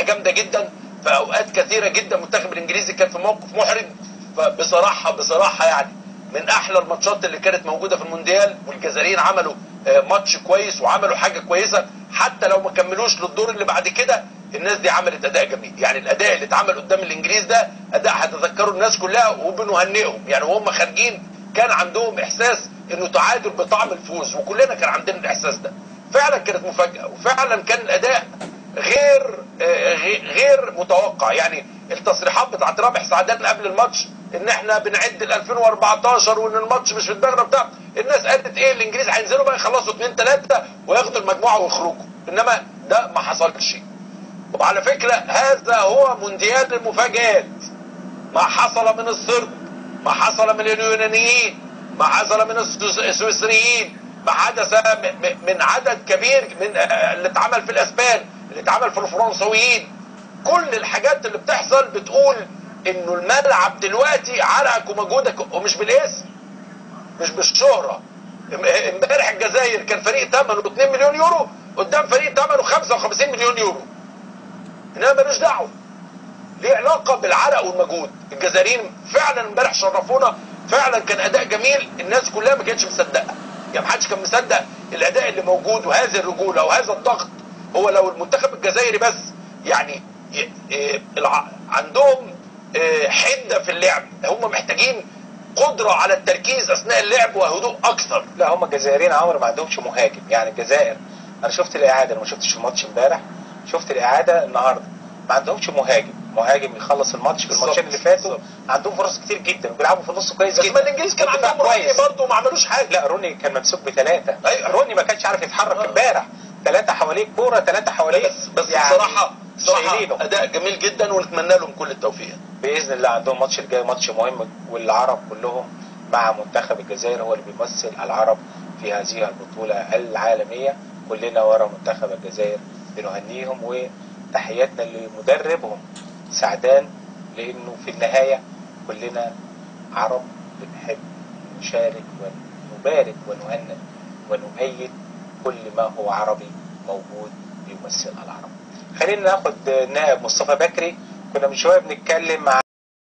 جامده جدا في اوقات كثيره جدا المنتخب الانجليزي كان في موقف محرج فبصراحه بصراحه يعني من احلى الماتشات اللي كانت موجوده في المونديال والجزائريين عملوا آه، ماتش كويس وعملوا حاجه كويسه حتى لو ما كملوش للدور اللي بعد كده الناس دي عملت اداء جميل يعني الاداء اللي اتعمل قدام الانجليز ده اداء هتذكره الناس كلها وبنهنئهم يعني وهم خارجين كان عندهم احساس انه تعادل بطعم الفوز وكلنا كان عندنا الاحساس ده فعلا كانت مفاجاه وفعلا كان الاداء غير آه، غي- غير متوقع يعني التصريحات بتاعت رابح سعدان قبل الماتش ان احنا بنعد ل 2014 وان الماتش مش في دماغنا بتاع الناس قالت ايه الانجليز هينزلوا بقى يخلصوا 2 3 وياخدوا المجموعه ويخرجوا انما ده ما حصلش وعلى فكره هذا هو مونديال المفاجآت ما حصل من الصرب ما حصل من اليونانيين ما حصل من السويس- السويسريين ما حدث م- م- من عدد كبير من آه، اللي اتعمل في الاسبان اللي اتعمل في الفرنسويين كل الحاجات اللي بتحصل بتقول انه الملعب دلوقتي عرقك ومجهودك ومش بالاسم مش بالشهرة ام- امبارح الجزائر كان فريق ثمنه 2 مليون يورو قدام فريق ثمنه 55 مليون يورو انما ملوش دعوه ليه علاقه بالعرق والمجهود الجزائريين فعلا امبارح شرفونا فعلا كان اداء جميل الناس كلها ما كانتش مصدقه يعني ما حدش كان مصدق الاداء اللي موجود وهذه الرجوله وهذا الضغط هو لو المنتخب الجزائري بس يعني ي- إيه الع- عندهم إيه حده في اللعب هم محتاجين قدره على التركيز اثناء اللعب وهدوء اكثر لا هم الجزائريين عمر ما عندهمش مهاجم يعني الجزائر انا شفت الاعاده انا ما شفتش الماتش امبارح شفت الاعاده النهارده ما عندهمش مهاجم مهاجم يخلص الماتش في الماتشين اللي بالظبط، فاتوا بالظبط. عندهم فرص كتير جدا وبيلعبوا في النص كويس بس جدا ما الانجليز كان والدفاع عندهم رأي برضه وما عملوش حاجه لا روني كان ممسوك بثلاثه أيوة. روني ما كانش عارف يتحرك آه. امبارح ثلاثه حواليه كوره ثلاثه حواليه بس بس يعني بصراحه بصراحه شايلينه. اداء جميل جدا ونتمنى لهم كل التوفيق باذن الله عندهم الماتش الجاي ماتش مهم والعرب كلهم مع منتخب الجزائر هو اللي بيمثل العرب في هذه البطوله العالميه كلنا ورا منتخب الجزائر بنهنيهم وتحياتنا لمدربهم سعدان لانه في النهايه كلنا عرب بنحب نشارك ونبارك ونهنئ ونؤيد كل ما هو عربي موجود بيمثل العرب خلينا ناخد نائب مصطفى بكري كنا من شويه بنتكلم مع